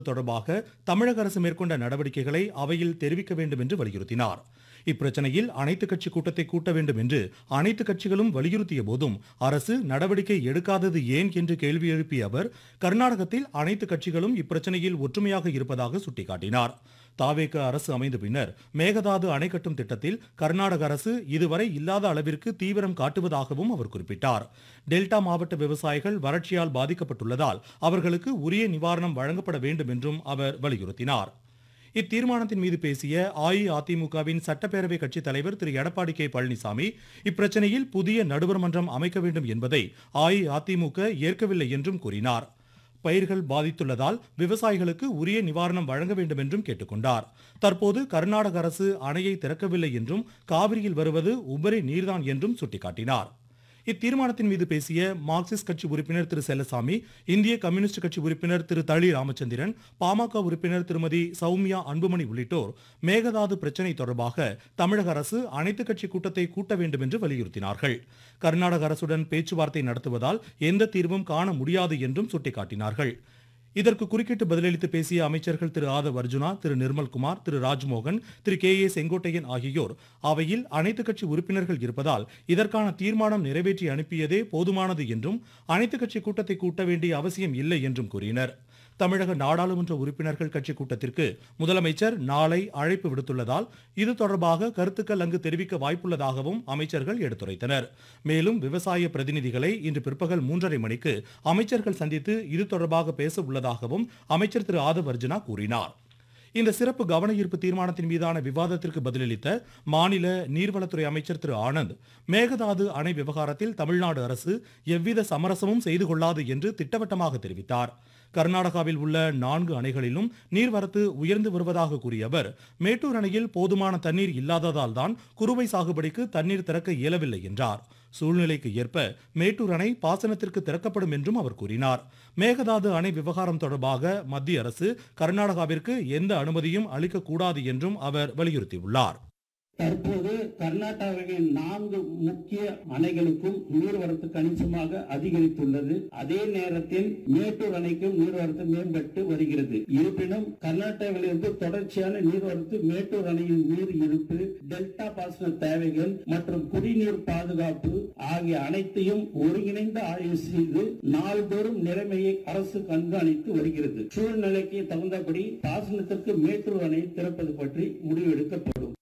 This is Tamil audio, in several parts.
தொடர்பாக தமிழக அரசு மேற்கொண்ட நடவடிக்கைகளை அவையில் தெரிவிக்க வேண்டும் என்று வலியுறுத்தினார் இப்பிரச்சனையில் அனைத்து கட்சி கூட்டத்தை கூட்ட வேண்டும் என்று அனைத்து கட்சிகளும் வலியுறுத்திய போதும் அரசு நடவடிக்கை எடுக்காதது ஏன் என்று கேள்வி எழுப்பிய அவர் கர்நாடகத்தில் அனைத்து கட்சிகளும் இப்பிரச்சனையில் ஒற்றுமையாக இருப்பதாக சுட்டிக்காட்டினார் தாவேக அரசு அமைந்த பின்னர் மேகதாது அணை கட்டும் திட்டத்தில் கர்நாடக அரசு இதுவரை இல்லாத அளவிற்கு தீவிரம் காட்டுவதாகவும் அவர் குறிப்பிட்டார் டெல்டா மாவட்ட விவசாயிகள் வறட்சியால் பாதிக்கப்பட்டுள்ளதால் அவர்களுக்கு உரிய நிவாரணம் வழங்கப்பட வேண்டும் என்றும் அவர் வலியுறுத்தினார் இத்தீர்மானத்தின் மீது பேசிய அஇஅதிமுகவின் சட்டப்பேரவை கட்சித் தலைவர் திரு எடப்பாடி கே பழனிசாமி இப்பிரச்சனையில் புதிய நடுவர் மன்றம் அமைக்க வேண்டும் என்பதை அஇஅதிமுக ஏற்கவில்லை என்றும் கூறினார் பயிர்கள் பாதித்துள்ளதால் விவசாயிகளுக்கு உரிய நிவாரணம் வழங்க வேண்டும் என்றும் கேட்டுக்கொண்டார் தற்போது கர்நாடக அரசு அணையை திறக்கவில்லை என்றும் காவிரியில் வருவது உபரி நீர்தான் என்றும் சுட்டிக்காட்டினார் இத்தீர்மானத்தின் மீது பேசிய மார்க்சிஸ்ட் கட்சி உறுப்பினர் திரு செல்லசாமி இந்திய கம்யூனிஸ்ட் கட்சி உறுப்பினர் திரு தளி ராமச்சந்திரன் பாமக உறுப்பினர் திருமதி சௌமியா அன்புமணி உள்ளிட்டோர் மேகதாது பிரச்சினை தொடர்பாக தமிழக அரசு அனைத்து கட்சி கூட்டத்தை கூட்ட வேண்டும் என்று வலியுறுத்தினார்கள் கர்நாடக அரசுடன் பேச்சுவார்த்தை நடத்துவதால் எந்த தீர்வும் காண முடியாது என்றும் சுட்டிக்காட்டினார்கள் இதற்கு குறுக்கிட்டு பதிலளித்து பேசிய அமைச்சர்கள் திரு ஆதவ் அர்ஜுனா திரு நிர்மல்குமார் திரு ராஜ்மோகன் திரு கே ஏ செங்கோட்டையன் ஆகியோர் அவையில் அனைத்து கட்சி உறுப்பினர்கள் இருப்பதால் இதற்கான தீர்மானம் நிறைவேற்றி அனுப்பியதே போதுமானது என்றும் அனைத்து கட்சி கூட்டத்தை கூட்ட வேண்டிய அவசியம் இல்லை என்றும் கூறினர் தமிழக நாடாளுமன்ற உறுப்பினர்கள் கட்சி கூட்டத்திற்கு முதலமைச்சர் நாளை அழைப்பு விடுத்துள்ளதால் இது தொடர்பாக கருத்துக்கள் அங்கு தெரிவிக்க வாய்ப்புள்ளதாகவும் அமைச்சர்கள் எடுத்துரைத்தனர் மேலும் விவசாய பிரதிநிதிகளை இன்று பிற்பகல் மூன்றரை மணிக்கு அமைச்சர்கள் சந்தித்து இது தொடர்பாக பேச உள்ளதாகவும் அமைச்சர் திரு ஆதவ் அர்ஜுனா கூறினார் இந்த சிறப்பு கவன ஈர்ப்பு தீர்மானத்தின் மீதான விவாதத்திற்கு பதிலளித்த மாநில நீர்வளத்துறை அமைச்சர் திரு ஆனந்த் மேகதாது அணை விவகாரத்தில் தமிழ்நாடு அரசு எவ்வித சமரசமும் செய்து கொள்ளாது என்று திட்டவட்டமாக தெரிவித்தார் கர்நாடகாவில் உள்ள நான்கு அணைகளிலும் நீர்வரத்து உயர்ந்து வருவதாக கூறிய அவர் மேட்டூர் அணையில் போதுமான தண்ணீர் இல்லாததால் தான் குறுவை சாகுபடிக்கு தண்ணீர் திறக்க இயலவில்லை என்றார் சூழ்நிலைக்கு ஏற்ப மேட்டூர் அணை பாசனத்திற்கு திறக்கப்படும் என்றும் அவர் கூறினார் மேகதாது அணை விவகாரம் தொடர்பாக மத்திய அரசு கர்நாடகாவிற்கு எந்த அனுமதியும் அளிக்கக்கூடாது என்றும் அவர் வலியுறுத்தியுள்ளார் தற்போது கர்நாடகாவின் நான்கு முக்கிய அணைகளுக்கும் நீர்வரத்து கணிசமாக அதிகரித்துள்ளது அதே நேரத்தில் மேட்டூர் அணைக்கும் நீர்வரத்து மேம்பட்டு வருகிறது இருப்பினும் கர்நாடகாவிலிருந்து தொடர்ச்சியான நீர்வரத்து மேட்டூர் அணையின் நீர் இருப்பு டெல்டா பாசன தேவைகள் மற்றும் குடிநீர் பாதுகாப்பு ஆகிய அனைத்தையும் ஒருங்கிணைந்து ஆய்வு செய்து நாள்தோறும் நிலைமையை அரசு கண்காணித்து வருகிறது சூழ்நிலைக்கு தகுந்தபடி பாசனத்திற்கு மேட்டூர் அணை திறப்பது பற்றி முடிவெடுக்கப்படும்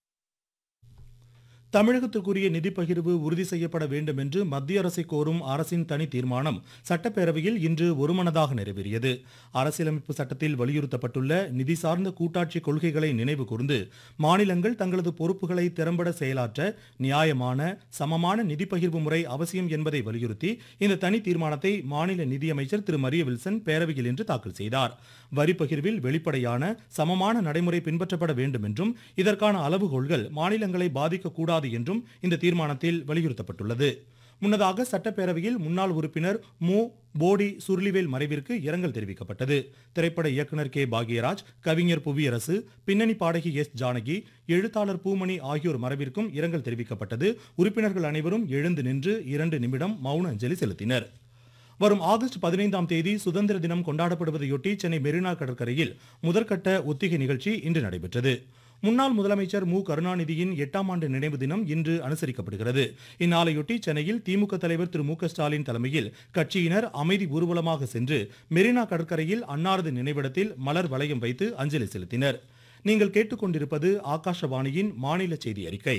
தமிழகத்திற்குரிய நிதி பகிர்வு உறுதி செய்யப்பட வேண்டும் என்று மத்திய அரசை கோரும் அரசின் தனி தீர்மானம் சட்டப்பேரவையில் இன்று ஒருமனதாக நிறைவேறியது அரசியலமைப்பு சட்டத்தில் வலியுறுத்தப்பட்டுள்ள நிதி சார்ந்த கூட்டாட்சி கொள்கைகளை நினைவு கூர்ந்து மாநிலங்கள் தங்களது பொறுப்புகளை திறம்பட செயலாற்ற நியாயமான சமமான நிதி பகிர்வு முறை அவசியம் என்பதை வலியுறுத்தி இந்த தனி தீர்மானத்தை மாநில நிதியமைச்சர் திரு மரிய வில்சன் பேரவையில் இன்று தாக்கல் செய்தார் வரி பகிர்வில் வெளிப்படையான சமமான நடைமுறை பின்பற்றப்பட வேண்டும் என்றும் இதற்கான அளவுகோல்கள் மாநிலங்களை பாதிக்கக்கூடாது கூடாது என்றும் இந்த தீர்மானத்தில் வலியுறுத்தப்பட்டுள்ளது முன்னதாக சட்டப்பேரவையில் முன்னாள் உறுப்பினர் மு போடி சுருளிவேல் மறைவிற்கு இரங்கல் தெரிவிக்கப்பட்டது திரைப்பட இயக்குனர் கே பாக்யராஜ் கவிஞர் புவியரசு பின்னணி பாடகி எஸ் ஜானகி எழுத்தாளர் பூமணி ஆகியோர் மறைவிற்கும் இரங்கல் தெரிவிக்கப்பட்டது உறுப்பினர்கள் அனைவரும் எழுந்து நின்று இரண்டு நிமிடம் மௌன அஞ்சலி செலுத்தினர் வரும் ஆகஸ்ட் பதினைந்தாம் தேதி சுதந்திர தினம் கொண்டாடப்படுவதையொட்டி சென்னை மெரினா கடற்கரையில் முதற்கட்ட ஒத்திகை நிகழ்ச்சி இன்று நடைபெற்றது முன்னாள் முதலமைச்சர் மு கருணாநிதியின் எட்டாம் ஆண்டு நினைவு தினம் இன்று அனுசரிக்கப்படுகிறது இந்நாளையொட்டி சென்னையில் திமுக தலைவர் திரு மு க ஸ்டாலின் தலைமையில் கட்சியினர் அமைதி ஊர்வலமாக சென்று மெரினா கடற்கரையில் அன்னாரது நினைவிடத்தில் மலர் வளையம் வைத்து அஞ்சலி செலுத்தினர் நீங்கள் கேட்டுக்கொண்டிருப்பது ஆகாஷவாணியின் மாநில செய்தி அறிக்கை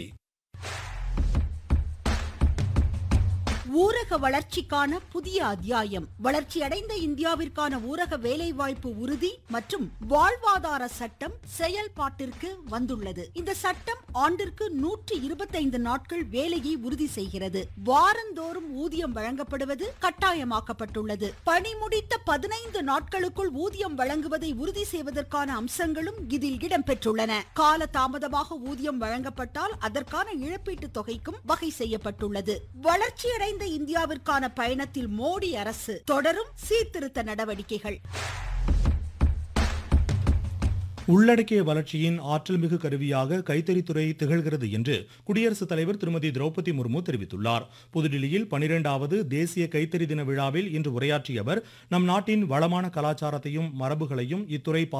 ஊரக வளர்ச்சிக்கான புதிய அத்தியாயம் வளர்ச்சியடைந்த இந்தியாவிற்கான ஊரக வேலைவாய்ப்பு உறுதி மற்றும் வாழ்வாதார சட்டம் செயல்பாட்டிற்கு வந்துள்ளது இந்த சட்டம் ஆண்டிற்கு நூற்றி இருபத்தைந்து நாட்கள் வேலையை உறுதி செய்கிறது வாரந்தோறும் ஊதியம் வழங்கப்படுவது கட்டாயமாக்கப்பட்டுள்ளது பணி முடித்த பதினைந்து நாட்களுக்குள் ஊதியம் வழங்குவதை உறுதி செய்வதற்கான அம்சங்களும் இதில் இடம்பெற்றுள்ளன கால தாமதமாக ஊதியம் வழங்கப்பட்டால் அதற்கான இழப்பீட்டு தொகைக்கும் வகை செய்யப்பட்டுள்ளது வளர்ச்சியடைந்த வளர்ந்த இந்தியாவிற்கான பயணத்தில் மோடி அரசு தொடரும் சீர்திருத்த நடவடிக்கைகள் உள்ளடக்கிய வளர்ச்சியின் ஆற்றல் மிகு கருவியாக கைத்தறித்துறை திகழ்கிறது என்று குடியரசுத் தலைவர் திருமதி திரௌபதி முர்மு தெரிவித்துள்ளார் புதுடில்லியில் பனிரெண்டாவது தேசிய கைத்தறி தின விழாவில் இன்று உரையாற்றிய அவர் நம் நாட்டின் வளமான கலாச்சாரத்தையும் மரபுகளையும் இத்துறை